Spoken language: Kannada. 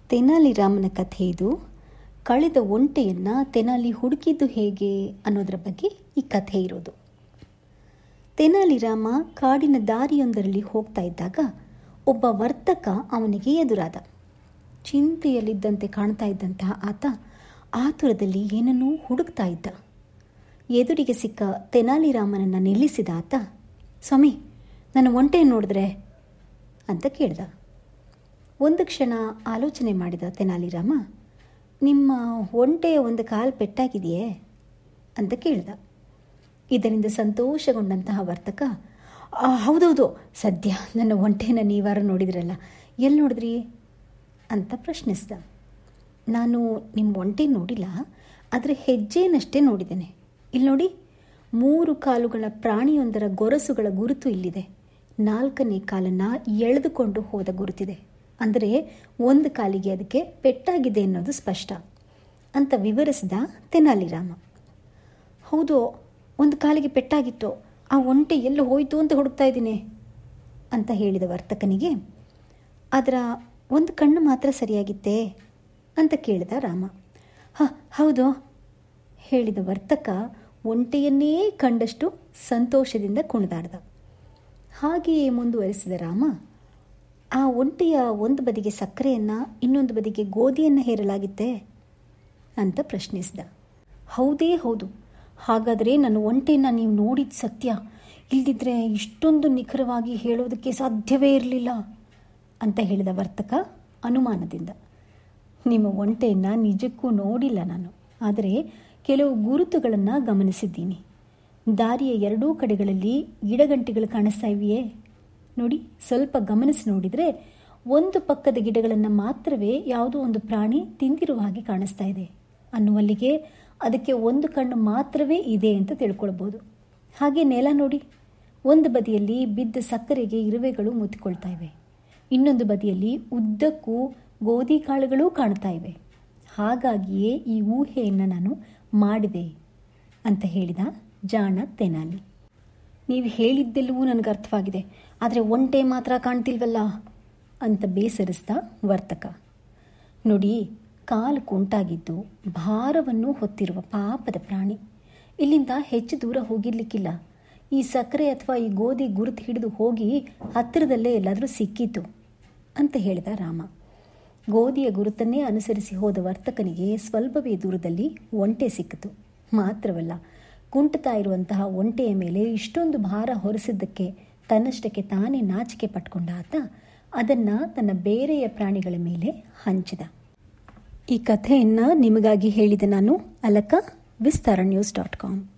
ತೆನಾಲಿ ರಾಮನ ಕಥೆ ಇದು ಕಳೆದ ಒಂಟೆಯನ್ನು ತೆನಾಲಿ ಹುಡುಕಿದ್ದು ಹೇಗೆ ಅನ್ನೋದರ ಬಗ್ಗೆ ಈ ಕಥೆ ಇರೋದು ತೆನಾಲಿ ರಾಮ ಕಾಡಿನ ದಾರಿಯೊಂದರಲ್ಲಿ ಹೋಗ್ತಾ ಇದ್ದಾಗ ಒಬ್ಬ ವರ್ತಕ ಅವನಿಗೆ ಎದುರಾದ ಚಿಂತೆಯಲ್ಲಿದ್ದಂತೆ ಕಾಣ್ತಾ ಇದ್ದಂತಹ ಆತ ಆತುರದಲ್ಲಿ ಏನನ್ನೂ ಹುಡುಕ್ತಾ ಇದ್ದ ಎದುರಿಗೆ ಸಿಕ್ಕ ತೆನಾಲಿ ರಾಮನನ್ನು ನಿಲ್ಲಿಸಿದ ಆತ ಸ್ವಾಮಿ ನನ್ನ ಒಂಟೆ ನೋಡಿದ್ರೆ ಅಂತ ಕೇಳ್ದ ಒಂದು ಕ್ಷಣ ಆಲೋಚನೆ ಮಾಡಿದ ತೆನಾಲಿರಾಮ ನಿಮ್ಮ ಒಂಟೆಯ ಒಂದು ಕಾಲು ಪೆಟ್ಟಾಗಿದೆಯೇ ಅಂತ ಕೇಳ್ದ ಇದರಿಂದ ಸಂತೋಷಗೊಂಡಂತಹ ವರ್ತಕ "ಆ, ಹೌದೌದು ಸದ್ಯ ನನ್ನ ಒಂಟೆನ ನೀವಾರ ನೋಡಿದ್ರಲ್ಲ ಎಲ್ಲಿ ನೋಡಿದ್ರಿ ಅಂತ ಪ್ರಶ್ನಿಸ್ದ ನಾನು ನಿಮ್ಮ ಒಂಟೆ ನೋಡಿಲ್ಲ ಆದರೆ ಹೆಜ್ಜೆನಷ್ಟೇ ನೋಡಿದ್ದೇನೆ ಇಲ್ಲಿ ನೋಡಿ ಮೂರು ಕಾಲುಗಳ ಪ್ರಾಣಿಯೊಂದರ ಗೊರಸುಗಳ ಗುರುತು ಇಲ್ಲಿದೆ ನಾಲ್ಕನೇ ಕಾಲನ್ನು ಎಳೆದುಕೊಂಡು ಹೋದ ಗುರುತಿದೆ ಅಂದರೆ ಒಂದು ಕಾಲಿಗೆ ಅದಕ್ಕೆ ಪೆಟ್ಟಾಗಿದೆ ಅನ್ನೋದು ಸ್ಪಷ್ಟ ಅಂತ ವಿವರಿಸಿದ ತೆನಾಲಿರಾಮ ಹೌದು ಒಂದು ಕಾಲಿಗೆ ಪೆಟ್ಟಾಗಿತ್ತು ಆ ಒಂಟೆ ಎಲ್ಲಿ ಹೋಯಿತು ಅಂತ ಹುಡುಕ್ತಾ ಇದ್ದೀನಿ ಅಂತ ಹೇಳಿದ ವರ್ತಕನಿಗೆ ಅದರ ಒಂದು ಕಣ್ಣು ಮಾತ್ರ ಸರಿಯಾಗಿತ್ತೇ ಅಂತ ಕೇಳಿದ ರಾಮ ಹ ಹೌದು ಹೇಳಿದ ವರ್ತಕ ಒಂಟೆಯನ್ನೇ ಕಂಡಷ್ಟು ಸಂತೋಷದಿಂದ ಕುಣಿದಾಡ್ದ ಹಾಗೆಯೇ ಮುಂದುವರಿಸಿದ ರಾಮ ಆ ಒಂಟೆಯ ಒಂದು ಬದಿಗೆ ಸಕ್ಕರೆಯನ್ನು ಇನ್ನೊಂದು ಬದಿಗೆ ಗೋಧಿಯನ್ನು ಹೇರಲಾಗಿತ್ತೆ ಅಂತ ಪ್ರಶ್ನಿಸಿದ ಹೌದೇ ಹೌದು ಹಾಗಾದರೆ ನನ್ನ ಒಂಟೆಯನ್ನು ನೀವು ನೋಡಿದ ಸತ್ಯ ಇಲ್ದಿದ್ರೆ ಇಷ್ಟೊಂದು ನಿಖರವಾಗಿ ಹೇಳೋದಕ್ಕೆ ಸಾಧ್ಯವೇ ಇರಲಿಲ್ಲ ಅಂತ ಹೇಳಿದ ವರ್ತಕ ಅನುಮಾನದಿಂದ ನಿಮ್ಮ ಒಂಟೆಯನ್ನು ನಿಜಕ್ಕೂ ನೋಡಿಲ್ಲ ನಾನು ಆದರೆ ಕೆಲವು ಗುರುತುಗಳನ್ನು ಗಮನಿಸಿದ್ದೀನಿ ದಾರಿಯ ಎರಡೂ ಕಡೆಗಳಲ್ಲಿ ಗಿಡಗಂಟಿಗಳು ಕಾಣಿಸ್ತಾ ಇವೆಯೇ ನೋಡಿ ಸ್ವಲ್ಪ ಗಮನಿಸಿ ನೋಡಿದರೆ ಒಂದು ಪಕ್ಕದ ಗಿಡಗಳನ್ನು ಮಾತ್ರವೇ ಯಾವುದೋ ಒಂದು ಪ್ರಾಣಿ ತಿಂದಿರುವ ಹಾಗೆ ಕಾಣಿಸ್ತಾ ಇದೆ ಅನ್ನುವಲ್ಲಿಗೆ ಅದಕ್ಕೆ ಒಂದು ಕಣ್ಣು ಮಾತ್ರವೇ ಇದೆ ಅಂತ ತಿಳ್ಕೊಳ್ಬೋದು ಹಾಗೆ ನೆಲ ನೋಡಿ ಒಂದು ಬದಿಯಲ್ಲಿ ಬಿದ್ದ ಸಕ್ಕರೆಗೆ ಇರುವೆಗಳು ಮುತ್ತಿಕೊಳ್ತಾ ಇವೆ ಇನ್ನೊಂದು ಬದಿಯಲ್ಲಿ ಉದ್ದಕ್ಕೂ ಗೋಧಿ ಕಾಳುಗಳೂ ಕಾಣ್ತಾ ಇವೆ ಹಾಗಾಗಿಯೇ ಈ ಊಹೆಯನ್ನು ನಾನು ಮಾಡಿದೆ ಅಂತ ಹೇಳಿದ ಜಾಣ ತೆನಾಲಿ ನೀವು ಹೇಳಿದ್ದೆಲ್ಲವೂ ನನಗೆ ಅರ್ಥವಾಗಿದೆ ಆದರೆ ಒಂಟೆ ಮಾತ್ರ ಕಾಣ್ತಿಲ್ವಲ್ಲ ಅಂತ ಬೇಸರಿಸ್ದ ವರ್ತಕ ನೋಡಿ ಕಾಲು ಕುಂಟಾಗಿದ್ದು ಭಾರವನ್ನು ಹೊತ್ತಿರುವ ಪಾಪದ ಪ್ರಾಣಿ ಇಲ್ಲಿಂದ ಹೆಚ್ಚು ದೂರ ಹೋಗಿರ್ಲಿಕ್ಕಿಲ್ಲ ಈ ಸಕ್ಕರೆ ಅಥವಾ ಈ ಗೋಧಿ ಗುರುತು ಹಿಡಿದು ಹೋಗಿ ಹತ್ತಿರದಲ್ಲೇ ಎಲ್ಲಾದರೂ ಸಿಕ್ಕಿತು ಅಂತ ಹೇಳಿದ ರಾಮ ಗೋಧಿಯ ಗುರುತನ್ನೇ ಅನುಸರಿಸಿ ಹೋದ ವರ್ತಕನಿಗೆ ಸ್ವಲ್ಪವೇ ದೂರದಲ್ಲಿ ಒಂಟೆ ಸಿಕ್ಕಿತು ಮಾತ್ರವಲ್ಲ ಕುಂಟುತ್ತಾ ಇರುವಂತಹ ಒಂಟೆಯ ಮೇಲೆ ಇಷ್ಟೊಂದು ಭಾರ ಹೊರಿಸಿದ್ದಕ್ಕೆ ತನ್ನಷ್ಟಕ್ಕೆ ತಾನೇ ನಾಚಿಕೆ ಪಟ್ಕೊಂಡ ಆತ ಅದನ್ನು ತನ್ನ ಬೇರೆಯ ಪ್ರಾಣಿಗಳ ಮೇಲೆ ಹಂಚಿದ ಈ ಕಥೆಯನ್ನು ನಿಮಗಾಗಿ ಹೇಳಿದ ನಾನು Alaka Vistara news dot com